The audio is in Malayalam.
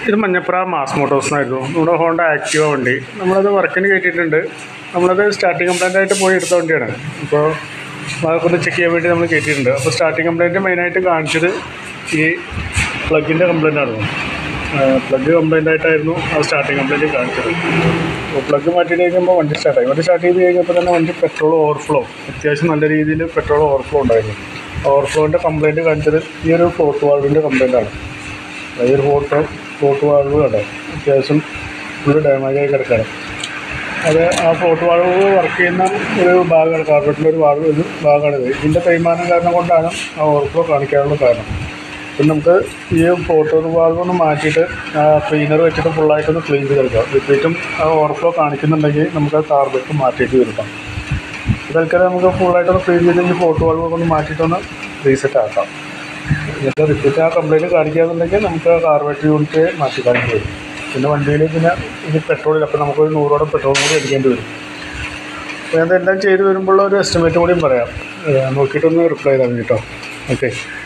ഇത് മഞ്ഞപ്ര മാസ് മോട്ടോഴ്സ് എന്നായിരുന്നു നമ്മുടെ ഹോണ്ട ആക്റ്റീവ വണ്ടി നമ്മളത് വർക്കിന് കയറ്റിയിട്ടുണ്ട് നമ്മളത് സ്റ്റാർട്ടിങ് കംപ്ലൈൻ്റ് ആയിട്ട് പോയി എടുത്ത വണ്ടിയാണ് അപ്പോൾ അതൊക്കെ ഒന്ന് ചെക്ക് ചെയ്യാൻ വേണ്ടി നമ്മൾ കയറ്റിയിട്ടുണ്ട് അപ്പോൾ സ്റ്റാർട്ടിങ് കംപ്ലൈൻറ്റ് മെയിനായിട്ട് കാണിച്ചത് ഈ പ്ലഗിൻ്റെ കംപ്ലൈൻ്റ് ആയിരുന്നു പ്ലഗ് കംപ്ലൈൻ്റ് ആയിട്ടായിരുന്നു ആ സ്റ്റാർട്ടിങ് കംപ്ലൈൻറ്റ് കാണിച്ചത് അപ്പോൾ പ്ലഗ് മാറ്റിയിട്ട് കഴിയുമ്പോൾ വണ്ടി സ്റ്റാർട്ടായി വണ്ടി സ്റ്റാർട്ട് ചെയ്ത് കഴിഞ്ഞപ്പോൾ തന്നെ വണ്ടി പെട്രോൾ ഓവർഫ്ലോ അത്യാവശ്യം നല്ല രീതിയിൽ പെട്രോൾ ഓവർഫ്ലോ ഉണ്ടായിരുന്നു ഓവർഫ്ലോൻ്റെ കംപ്ലൈൻറ്റ് കാണിച്ചത് ഈ ഒരു ഫോർട്ട് വാൾവിൻ്റെ കംപ്ലൈൻ്റ് ആണ് ഈ ഒരു ഫോട്ടോ ഫോർട്ട് വാൾവ് കണ്ടോ അത്യാവശ്യം ഫുള്ള് ഡാമേജ് ആയി കിടക്കുകയാണ് അത് ആ ഫോർട്ട് വാൾവ് വർക്ക് ചെയ്യുന്ന ഒരു ഭാഗമാണ് കാർബറ്റിൻ്റെ ഒരു ഭാഗം ഒരു ഭാഗമാണിത് ഇതിൻ്റെ തേയ്മാനം കാരണം കൊണ്ടാണ് ആ ഓവർഫ്ലോ കാണിക്കാനുള്ള കാരണം പിന്നെ നമുക്ക് ഈ ഫോട്ടോ വാൾവ് ഒന്ന് മാറ്റിയിട്ട് ക്ലീനർ വെച്ചിട്ട് ഫുള്ളായിട്ടൊന്ന് ക്ലീൻ ചെയ്തെടുക്കാം റിപ്പീറ്റും ആ ഓവർഫ്ലോ കാണിക്കുന്നുണ്ടെങ്കിൽ നമുക്ക് ആ കാർബറ്റ് മാറ്റിയിട്ട് വരുത്താം തൽക്കാലം നമുക്ക് ഫുള്ളായിട്ടൊന്ന് ക്ലീൻ ചെയ്ത് ഈ ഫോട്ടോ വാൾവ് ഒന്ന് മാറ്റിയിട്ടൊന്ന് റീസെറ്റ് ആക്കാം എന്നിട്ട് റിപ്പീറ്റ് ആ കംപ്ലൈൻറ്റ് കാണിക്കുകയാണെന്നുണ്ടെങ്കിൽ നമുക്ക് ആ കാർബറ്റ് യൂണിറ്റ് മാറ്റി കാണിക്കേണ്ടി വരും പിന്നെ വണ്ടിയിൽ പിന്നെ ഇനി പെട്രോളില്ല അപ്പോൾ നമുക്കൊരു നൂറോളം പെട്രോൾ കൂടി അടിക്കേണ്ടി വരും അപ്പോൾ ഞാൻ ഇതെല്ലാം ചെയ്ത് വരുമ്പോൾ ഒരു എസ്റ്റിമേറ്റ് കൂടിയും പറയാം ഏഹ് നോക്കിയിട്ടൊന്ന് റിപ്ലൈ ചെയ്താൽ മതി കേട്ടോ ഓക്കെ